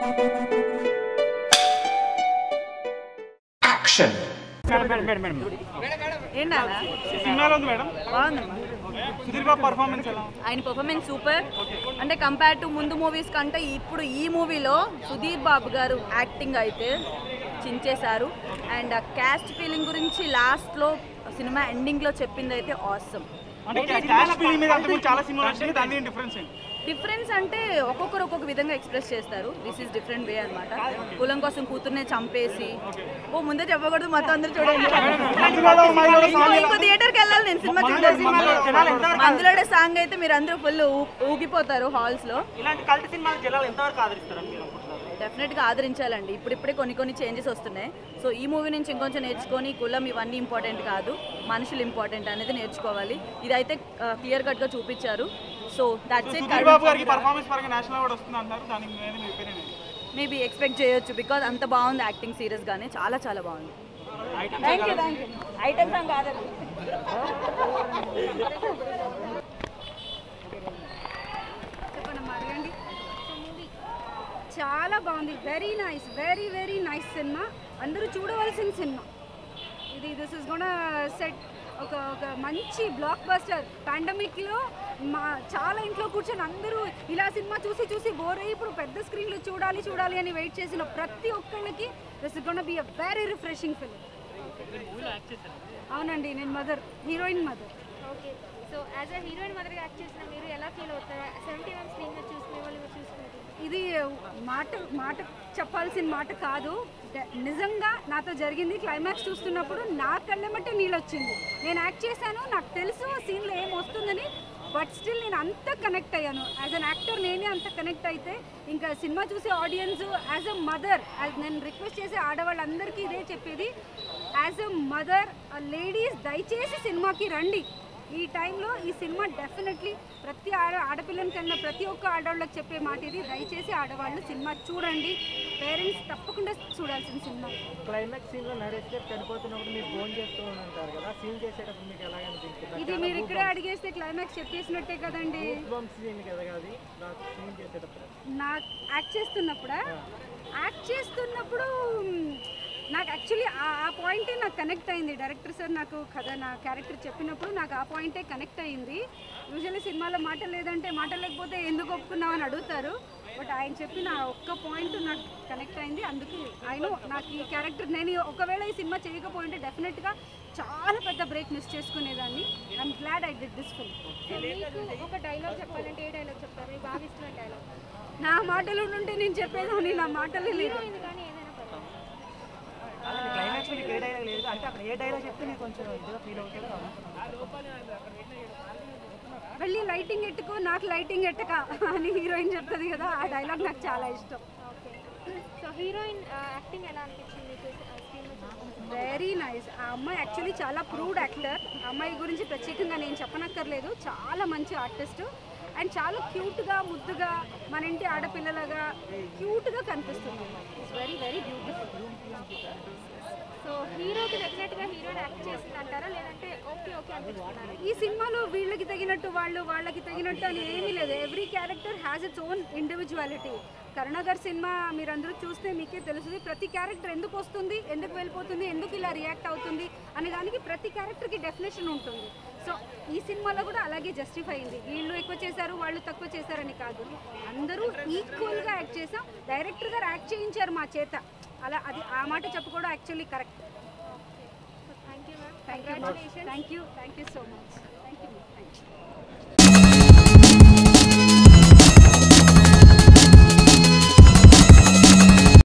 Action! ఏంటన్నా సినిమాలో ఉంది మేడం బాగుందమ్మా సుధీర్ బాబు పర్ఫార్మెన్స్ ఎలా ఉంది? ఆయన పర్ఫార్మెన్స్ సూపర్ అంటే కంపేర్ టు ముందు మూవీస్ కంటే ఇప్పుడు ఈ మూవీలో సుధీర్ బాబు గారు యాక్టింగ్ అయితే చించేశారు అండ్ ఆ క్యాస్ట్ ఫీలింగ్ గురించి లాస్ట్లో సినిమా ఎండింగ్లో చెప్పింది అయితే ఆసమ్ అంటే క్యాష్ ఫిలిం మీద అంతకు చాలా సినిమాలు వచ్చినాయి దాని డిఫరెన్స్ ఏంటి డిఫరెన్స్ అంటే ఒక్కొక్కరు ఒక్కొక్క విధంగా ఎక్స్ప్రెస్ చేస్తారు దిస్ ఈస్ డిఫరెంట్ వే అనమాట కులం కోసం కూతుర్నే చంపేసి ఓ ముందే చెప్పకూడదు మొత్తం అందరూ చూడండి మందులో మైలో ఇంకో ఇంకో థియేటర్కి వెళ్ళాలి నేను సినిమా చూడాలి మందులోడే సాంగ్ అయితే మీరు అందరూ ఫుల్ ఊగిపోతారు హాల్స్ లో ఇలాంటి కల్ట్ సినిమాలు జనాలు ఎంతవరకు ఆదరిస్తారని మీరు అనుకుంటున్నారు డెఫినెట్ గా ఆదరించాలండి ఇప్పుడిప్పుడే కొన్ని కొన్ని చేంజెస్ వస్తున్నాయి సో ఈ మూవీ నుంచి ఇంకొంచెం నేర్చుకొని కులం ఇవన్నీ ఇంపార్టెంట్ కాదు మనుషులు ఇంపార్టెంట్ అనేది నేర్చుకోవాలి ఇదైతే క్లియర్ కట్ గా చూపించారు so that's it Sudheer Babu గారికి పర్ఫార్మెన్స్ పరంగా నేషనల్ అవార్డు వస్తుంది అంటారు దాని మీద మీ ఒపీనియన్ ఏంటి? మేబీ ఎక్స్పెక్ట్ చేయొచ్చు బికాజ్ అంత బాగుంది యాక్టింగ్ సీరియస్ గానే చాలా చాలా బాగుంది thank you thank you item song కాదండి చెప్పండి అడగండి చాలా బాగుంది very nice very very nice సినిమా అందరూ చూడవలసిన సినిమా ఇది దిస్ ఇస్ గోణ సెట్ ఒక ఒక మంచి బ్లాక్ బస్టర్ పాండమిక్లో మా చాలా ఇంట్లో కూర్చొని అందరూ ఇలా సినిమా చూసి చూసి బోర్ అయ్యి ఇప్పుడు పెద్ద స్క్రీన్లో చూడాలి చూడాలి అని వెయిట్ చేసిన ప్రతి ఒక్కళ్ళకి this is gonna be a very refreshing film అవునండి నేను mother heroine mother okay so as a heroine మదర్గా యాక్ట్ చేసిన మీరు ఎలా ఫీల్ అవుతారా సెవెంటీ వన్ స్క్రీన్ మీద చూసుకునే వాళ్ళు మీరు చూసుకునేది ఇది మాట మాట చెప్పాల్సిన మాట కాదు డ- నిజంగా నాతో జరిగింది క్లైమాక్స్ చూస్తున్నప్పుడు నా కళ్ళెమ్మటే నీళ్ళు వచ్చింది నేను యాక్ట్ చేశాను నాకు తెలుసు ఆ సీన్లో ఏం వస్తుందని బట్ స్టిల్ నేను అంత కనెక్ట్ అయ్యాను యాజ్ అన్ యాక్టర్ నేనే అంత కనెక్ట్ అయితే ఇంకా సినిమా చూసే ఆడియన్స్ యాజ్ అ మదర్ నేను రిక్వెస్ట్ చేసే ఆడవాళ్ళందరికీ ఇదే చెప్పేది యాజ్ అ మదర్ లేడీస్ దయచేసి సినిమాకి రండి ఈ టైంలో ఈ సినిమా డెఫినెట్లీ ప్రతి ఆడ ఆడపిల్లని కన్నా ప్రతి ఒక్క ఆడవాళ్ళకి చెప్పే మాట ఇది దయచేసి ఆడవాళ్ళు సినిమా చూడండి పేరెంట్స్ తప్పకుండా చూడాల్సిన సినిమా క్లైమాక్స్ సీన్ లో నరేష్ గారు చనిపోతున్నప్పుడు మీరు ఫోన్ చేస్తూ ఉంటారు కదా సీన్ చేసేటప్పుడు మీకు ఎలా అనిపించింది ఇది మీరు ఇక్కడే అడిగేస్తే క్లైమాక్స్ చెప్పేసినట్టే కదండి బంప్ సీన్ కదా అది నాకు సీన్ చేసేటప్పుడు నాకు యాక్ట్ చేస్తున్నప్పుడా యాక్ట్ చేస్తున్నప్పుడు మ్, నాకు యాక్చువల్లీ ఆ ఆ పాయింటే నాకు కనెక్ట్ అయింది డైరెక్టర్ సార్ నాకు కథ నా క్యారెక్టర్ చెప్పినప్పుడు నాకు ఆ పాయింటే కనెక్ట్ అయింది యూజువల్లీ సినిమాలో మాట లేదంటే మాట లేకపోతే ఎందుకు ఒప్పుకున్నావు అని అడుగుతారు బట్ ఆయన చెప్పిన ఆ ఒక్క పాయింట్ నాకు కనెక్ట్ అయింది అందుకే ఆయన నాకు ఈ క్యారెక్టర్ నేను ఈ- ఒకవేళ ఈ సినిమా చేయకపోయింటే డెఫినెట్గా చాలా పెద్ద బ్రేక్ మిస్ చేసుకునేదాన్ని I'm glad I did this film so మీకు ఒక డైలాగ్ చెప్పాలంటే ఏ డైలాగ్ చెప్తారు మీకు బాగా ఇష్టమైన డైలాగ్ నా మాటలు ఉంటే నేను చెప్పేదాన్ని నా మాటలే లేదు హీరోయిన్ కానీ ఏదైనా పర్లేదు క్లైమాక్స్ మీకు ఏ డైలాగ్ లేదు అంటే అక్కడ ఏ డైలాగ్ చెప్తే మీకు కొంచెం ఇదిగా ఫీల్ అవుతుందో వెళ్ళి లైటింగ్ ఎట్టుకో నాకు లైటింగ్ ఎట్టక అని హీరోయిన్ చెప్తుంది కదా ఆ డైలాగ్ నాకు చాలా ఇష్టం ఓకే సో హీరోయిన్ యాక్టింగ్ ఎలా అనిపించింది మీకు స్క్రీన్ మీద చూసుకుంటే వెరీ నైస్ ఆ అమ్మాయి యాక్చువల్లీ చాలా ప్రూడ్ యాక్టర్ ఆ అమ్మాయి గురించి ప్రత్యేకంగా నేను చెప్పనక్కర్లేదు చాలా మంచి ఆర్టిస్ట్ అండ్ చాలా క్యూట్గా ముద్దుగా మన ఇంటి ఆడపిల్లలాగా క్యూట్గా కనిపిస్తుంది it's very very beautiful so హీరోకి తగినట్టుగా హీరోయిన్ యాక్ట్ చేసింది అంటారా లేదంటే ఓకే ఓకే అనిపించుకున్నారా ఈ సినిమాలో వీళ్ళకి తగినట్టు వాళ్ళు వాళ్ళకి తగినట్టు అని ఏమీ లేదు every character has its own individuality కరుణాగర్ సినిమా మీరందరూ చూస్తే మీకే తెలుస్తుంది ప్రతి క్యారెక్టర్ ఎందుకు వస్తుంది ఎందుకు వెళ్ళిపోతుంది ఎందుకు ఇలా రియాక్ట్ అవుతుంది అనే దానికి ప్రతి క్యారెక్టర్కి డెఫినేషన్ ఉంటుంది సో ఈ సినిమాలో కూడా అలాగే జస్టిఫై అయింది వీళ్ళు ఎక్కువ చేశారు వాళ్ళు తక్కువ చేశారని కాదు అందరూ ఈక్వల్గా యాక్ట్ చేసాం డైరెక్టర్ గారు యాక్ట్ చేయించారు మా చేత అలా అది ఆ మాట చెప్పుకోవడం actually correct thank you ma'am thank you thank you thank you so much thank you thank you